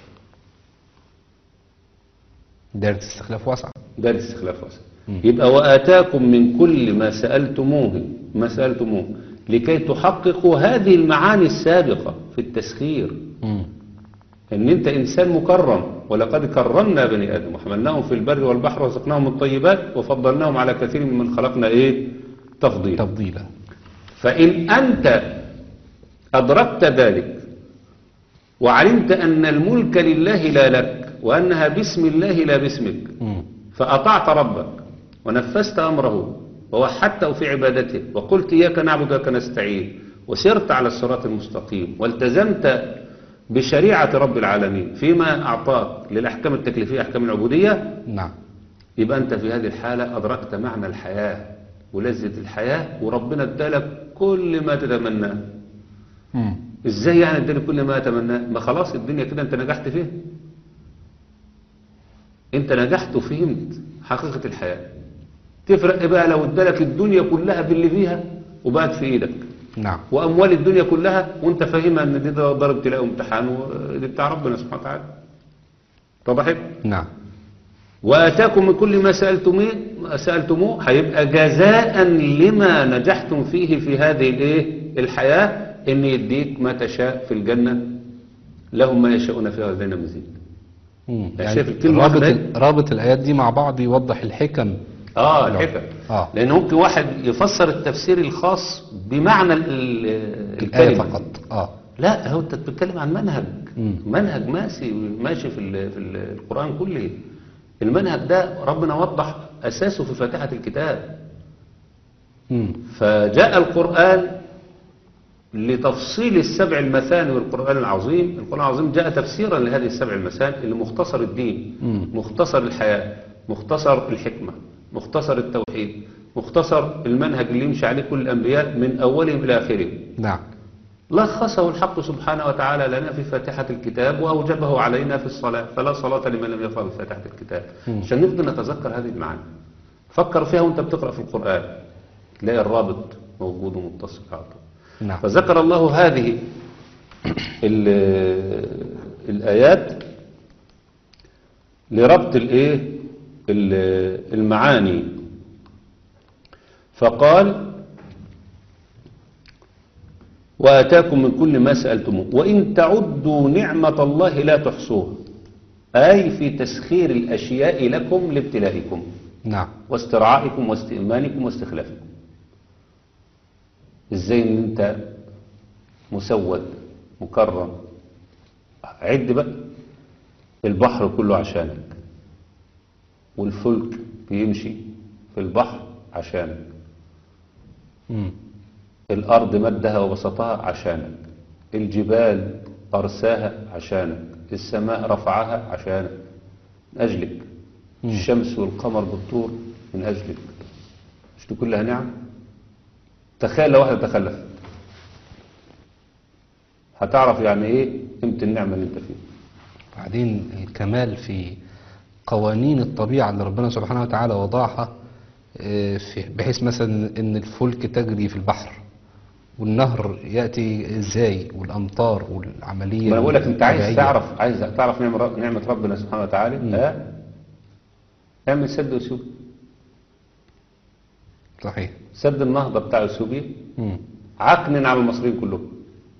دائرة استخلاف واسعة ده الاستخلاف واسع يبقى وآتاكم من كل ما سألتموه ما سألتموه لكي تحققوا هذه المعاني السابقة في التسخير مم. ان انت انسان مكرم ولقد كرمنا بني ادم وحملناهم في البر والبحر ورزقناهم الطيبات وفضلناهم على كثير ممن خلقنا ايه تفضيلا تفضيلا فإن أنت أدركت ذلك وعلمت أن الملك لله لا لك وأنها باسم الله لا باسمك مم. فأطعت ربك ونفذت أمره ووحدته في عبادته وقلت إياك نعبد وإياك نستعين وسرت على الصراط المستقيم والتزمت بشريعة رب العالمين فيما أعطاك للأحكام التكليفية أحكام العبودية نعم يبقى أنت في هذه الحالة أدركت معنى الحياة ولذة الحياة وربنا ادالك كل ما تتمناه مم. ازاي يعني اداني كل ما اتمناه ما خلاص الدنيا كده انت نجحت فيها انت نجحت وفهمت حقيقة الحياة تفرق إيه بقى لو ادالك الدنيا كلها باللي فيها وبقت في ايدك نعم واموال الدنيا كلها وانت فاهمها ان دي ده ضرب ابتلاء وامتحان ودي بتاع ربنا سبحانه وتعالى اتضحت نعم وآتاكم من كل ما سألتموه سألتموه هيبقى جزاء لما نجحتم فيه في هذه الايه الحياة ان يديك ما تشاء في الجنة لهم ما يشاءون فيها ولدينا مزيد مم. يعني شايف الكلمة رابط, واحدة؟ ال- رابط الآيات دي مع بعض يوضح الحكم اه نعم. الحكم آه. لان ممكن واحد يفسر التفسير الخاص بمعنى ال- ال- الآية الكلمة فقط اه لا هو انت بتتكلم عن منهج مم. منهج ماشي ماشي في ال- في ال- القرآن كله المنهج ده ربنا وضح أساسه في فاتحة الكتاب مم. فجاء القرآن لتفصيل السبع المثاني والقرآن العظيم القرآن العظيم جاء تفسيرا لهذه السبع المثاني اللي مختصر الدين مم. مختصر الحياة مختصر الحكمة مختصر التوحيد مختصر المنهج اللي يمشي عليه كل الأنبياء من أولهم إلى آخرهم نعم لخصه الحق سبحانه وتعالى لنا في فاتحة الكتاب وأوجبه علينا في الصلاة فلا صلاة لمن لم يقرأ بفاتحة الكتاب مم. عشان نقدر نتذكر هذه المعاني فكر فيها وانت بتقرأ في القرآن تلاقي الرابط موجود ومتصل على طول نعم فذكر الله هذه ال- الآيات لربط الايه ال- المعاني فقال وآتاكم من كل ما سألتموه وإن تعدوا نعمة الله لا تحصوها أي في تسخير الأشياء لكم لابتلائكم نعم واسترعائكم واستئمانكم واستخلافكم ازاي ان انت مسود مكرم عد بقى البحر كله عشانك والفلك بيمشي في البحر عشانك مم. الأرض مدها وبسطها عشانك الجبال أرساها عشانك السماء رفعها عشانك من أجلك مم. الشمس والقمر بالطور من أجلك مش دي كلها نعم تخيل لو واحد تخلف هتعرف يعني ايه قيمة النعمة اللي انت فيها بعدين الكمال في قوانين الطبيعة اللي ربنا سبحانه وتعالى وضعها آه، في- بحيث مثلا ان الفلك تجري في البحر والنهر يأتي ازاي والامطار والعملية ما انا بقول لك انت عايز الطبيعية. تعرف عايز تعرف نعمة رب- نعمة ربنا سبحانه وتعالى ها اعمل سد وسوق صحيح سد النهضة بتاع اثيوبيا مم. عكنن على المصريين كلهم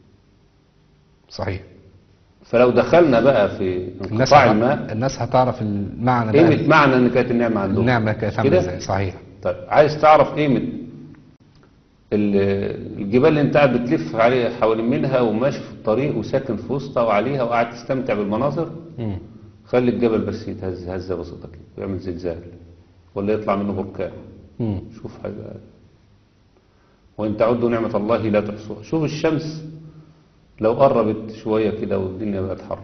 صحيح فلو دخلنا بقى في الناس انقطاع هت- الماء الناس هتعرف المعنى بقى قيمة معنى ان كانت النعمة عندهم النعمة كانت مش عاملة كده؟ ازاي صحيح طيب عايز تعرف قيمة ال- الجبال اللي انت قاعد بتلف عليها حوالين منها وماشي في الطريق وساكن في وسطها وعليها وقاعد تستمتع بالمناظر مم. خلي الجبل بس يتهز هزة بسيطة كده ويعمل زلزال ولا يطلع منه بركان مم. شوف حاجة وإن تعدوا نعمة الله لا تحصوها شوف الشمس لو قربت شوية كده والدنيا بقت حر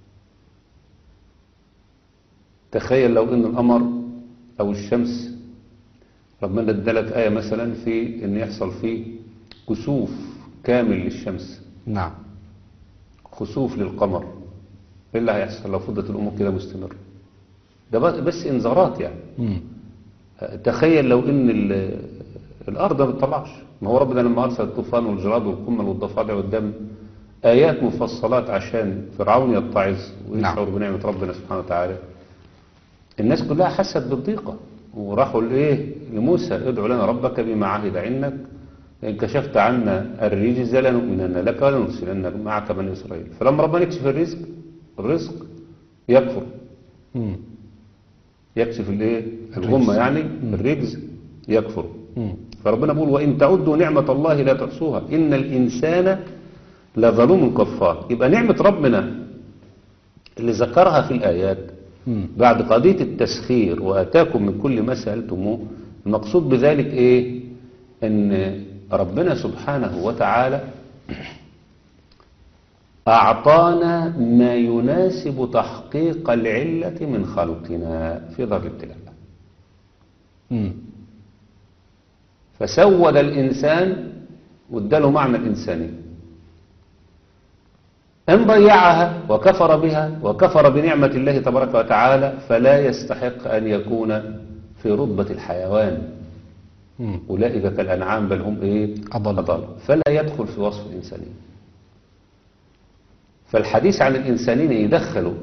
تخيل لو ان القمر او الشمس ربنا ادالك آية مثلا في ان يحصل فيه كسوف كامل للشمس نعم خسوف للقمر ايه اللي هيحصل لو فضلت الامور كده مستمرة ده بس- بس انذارات يعني مم. تخيل لو ان ال- الارض ما بتطلعش ما هو ربنا لما ارسل الطوفان والجراد والقمل والضفادع والدم ايات مفصلات عشان فرعون يتعظ ويشعر نعم. بنعمه ربنا سبحانه وتعالى الناس كلها حست بالضيقه وراحوا لايه لموسى ادعو لنا ربك بما عهد عندك إن كشفت عنا الرجز لنؤمنن لك ولنرسلن معك بني إسرائيل فلما ربنا يكشف الرزق الرزق يكفر مم. يكشف الايه الغمة يعني الرجز يكفر مم. فربنا بيقول وإن تعدوا نعمة الله لا تحصوها إن الإنسان لظلوم كفار يبقى نعمة ربنا اللي ذكرها في الآيات مم. بعد قضية التسخير وآتاكم من كل ما سألتموه المقصود بذلك إيه أن ربنا سبحانه وتعالى أعطانا ما يناسب تحقيق العلة من خلقنا في ظهر الابتلاء مم. فسود الإنسان واداله معنى الإنسانية إن ضيعها وكفر بها وكفر بنعمة الله تبارك وتعالى فلا يستحق أن يكون في رتبة الحيوان مم. أولئك كالأنعام بل هم إيه أضل. أضل فلا يدخل في وصف الإنسانية فالحديث عن الإنسانين يدخلوا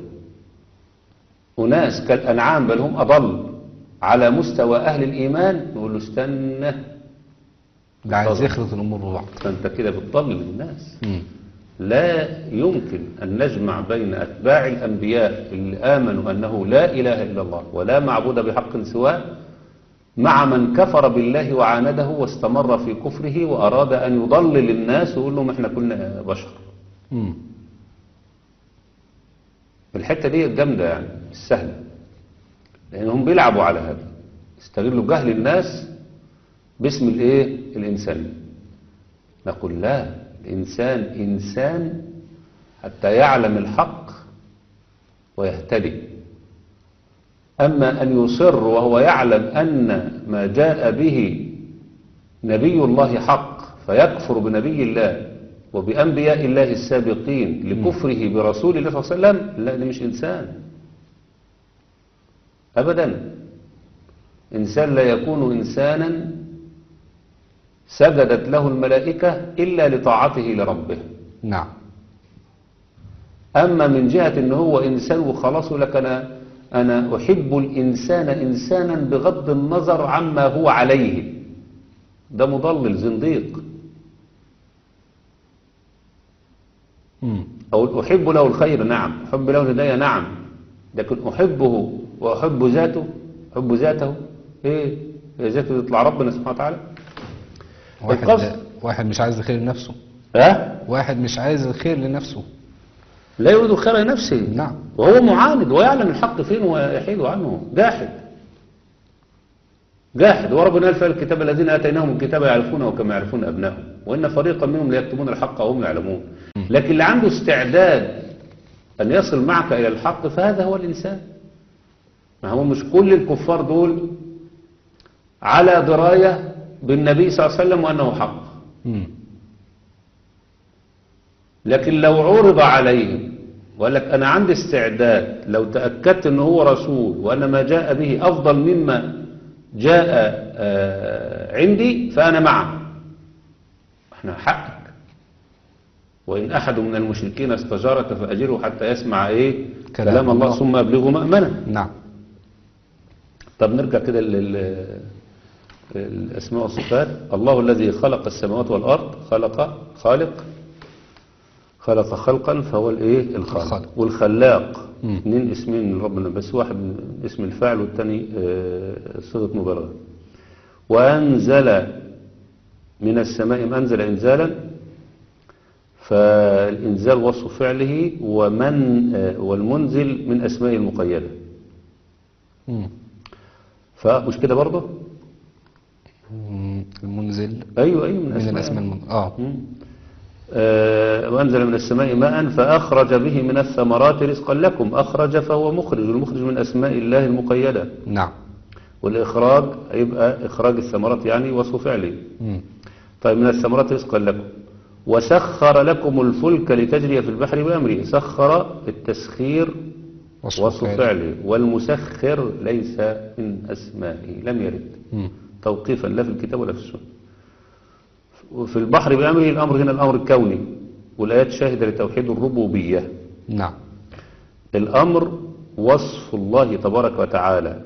أناس كالأنعام بل هم أضل على مستوى أهل الإيمان نقول له استنى ده عايز اتفضل. يخلط الأمور ببعض فأنت كده بتضلل الناس مم. لا يمكن أن نجمع بين أتباع الأنبياء اللي آمنوا أنه لا إله إلا الله ولا معبود بحق سواه مع من كفر بالله وعانده واستمر في كفره وأراد أن يضلل الناس ويقول لهم احنا كنا بشر مم. الحتة دي جامدة يعني مش سهلة لأنهم بيلعبوا على هذا استغلوا جهل الناس باسم الايه الإنسان نقول لا الإنسان إنسان حتى يعلم الحق ويهتدي أما أن يصر وهو يعلم أن ما جاء به نبي الله حق فيكفر بنبي الله وبأنبياء الله السابقين لكفره برسول الله صلى الله عليه وسلم لا ده مش إنسان أبدا إنسان لا يكون إنسانا سجدت له الملائكة إلا لطاعته لربه نعم أما من جهة أنه هو إنسان وخلاص يقول لك أنا, أنا أحب الإنسان إنسانا بغض النظر عما هو عليه ده مضلل زنديق مم. أو أحب له الخير نعم أحب له الهداية نعم لكن أحبه وأحب ذاته أحب ذاته إيه هي ذاته يطلع ربنا سبحانه وتعالى القصد. واحد واحد مش عايز الخير لنفسه ها واحد مش عايز الخير لنفسه لا يريد الخير لنفسه نعم. وهو معاند ويعلم الحق فين ويحيد عنه جاحد جاحد وربنا قال في الكتاب الذين اتيناهم الكتاب يعرفونه كما يعرفون ابنائهم وان فريقا منهم ليكتمون الحق وهم يعلمون لكن اللي عنده استعداد ان يصل معك الى الحق فهذا هو الانسان ما هو مش كل الكفار دول على درايه بالنبي صلى الله عليه وسلم وانه حق مم. لكن لو عرض عليهم وقال لك أنا عندي استعداد لو تأكدت أنه هو رسول وأن ما جاء به أفضل مما جاء آه، عندي فأنا معه احنا حقك وإن أحد من المشركين استجارك فأجره حتى يسمع إيه كلام كلام الله الله. ثم أبلغه مأمنة نعم طب نرجع كده لل الأسماء والصفات الله الذي خلق السماوات والأرض خلق خالق خلق خلقا فهو الايه الخالق الخالق. والخلاق مم. اثنين اسمين من ربنا بس واحد من اسم الفاعل والثاني آه، صيغه مبالغه وانزل من السماء انزل انزالا فالانزال وصف فعله ومن آه، والمنزل من اسماء المقيده مم. فمش كده برضه مم. المنزل ايوه ايوه من, من أسماء الاسماء المن... اه مم. آه، وأنزل من السماء ماء فأخرج به من الثمرات رزقا لكم أخرج فهو مخرج والمخرج من أسماء الله المقيدة نعم والإخراج يبقى إخراج الثمرات يعني وصف فعلي مم. طيب من الثمرات رزقا لكم وسخر لكم الفلك لتجري في البحر بأمره سخر التسخير وصف وصف فعل. فعله والمسخر ليس من أسمائه لم يرد مم. توقيفا لا في الكتاب ولا في السنة وفي البحر بأمره الأمر هنا الأمر الكوني والآيات شاهدة لتوحيد الربوبية نعم الأمر وصف الله تبارك وتعالى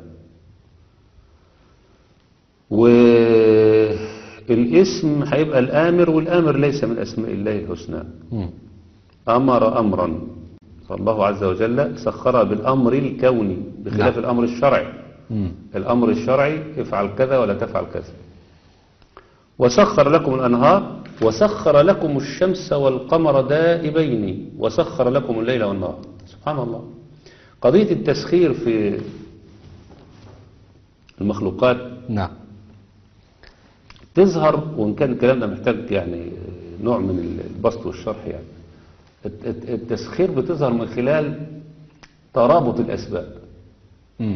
والاسم هيبقى الآمر والآمر ليس من أسماء الله الحسنى مم. أمر أمرا فالله عز وجل سخر بالأمر الكوني بخلاف نعم. الأمر الشرعي مم. الأمر الشرعي افعل كذا ولا تفعل كذا وسخر لكم الأنهار وسخر لكم الشمس والقمر دائبين وسخر لكم الليل والنهار سبحان الله قضية التسخير في المخلوقات نعم تظهر وإن كان الكلام ده محتاج يعني نوع من البسط والشرح يعني الت- الت- التسخير بتظهر من خلال ترابط الأسباب مم.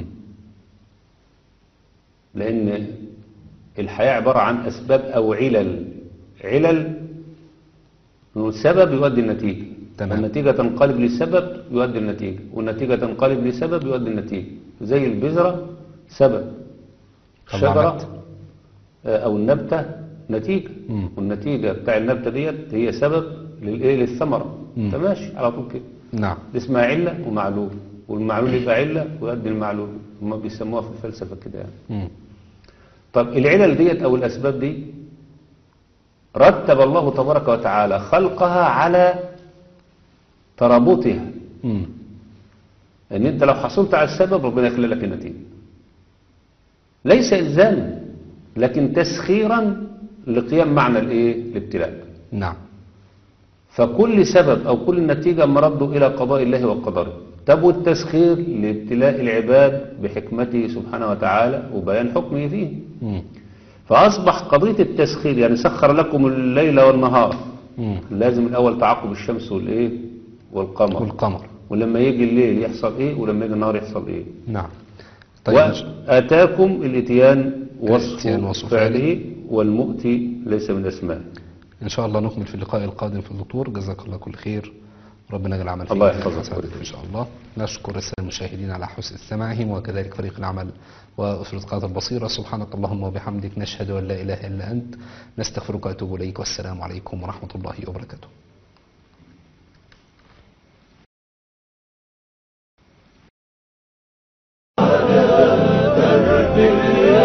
لأن الحياة عبارة عن أسباب أو علل علل إنه السبب يؤدي النتيجة تمام. والنتيجة تنقلب لسبب يؤدي النتيجة والنتيجة تنقلب لسبب يؤدي النتيجة زي البذرة سبب طلع الشجرة نبتة. آه، أو النبتة نتيجة مم. والنتيجة بتاع النبتة ديت هي سبب للإيه للثمرة مم. أنت ماشي على طول كده نعم دي اسمها علة ومعلول والمعلول يبقى علة ويؤدي المعلول هم بيسموها في الفلسفة كده يعني مم. طب العلل ديت او الاسباب دي رتب الله تبارك وتعالى خلقها على ترابطها مم. ان انت لو حصلت على السبب ربنا يخلي لك النتيجه ليس الزاما لكن تسخيرا لقيام معنى الايه الابتلاء نعم فكل سبب او كل نتيجه مرده الى قضاء الله وقدره طب والتسخير لابتلاء العباد بحكمته سبحانه وتعالى وبيان حكمه فيه مم. فأصبح قضية التسخير يعني سخر لكم الليل والنهار مم. لازم الأول تعاقب الشمس والإيه والقمر والقمر ولما يجي الليل يحصل إيه ولما يجي النهار يحصل إيه نعم طيب وآتاكم الإتيان وصف, الإتيان وصف فعله والمؤتي ليس من أسماء إن شاء الله نكمل في اللقاء القادم في الدكتور جزاك الله كل خير ربنا يجعل العمل الله فيه يحفظك حسنات ويبارك إن شاء الله نشكر السادة المشاهدين على حسن استماعهم وكذلك فريق العمل وأسرة قناة البصيرة سبحانك اللهم وبحمدك نشهد أن لا إله إلا أنت نستغفرك وأتوب إليك والسلام عليكم ورحمة الله وبركاته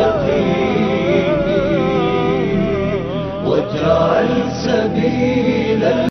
واجعل سبيل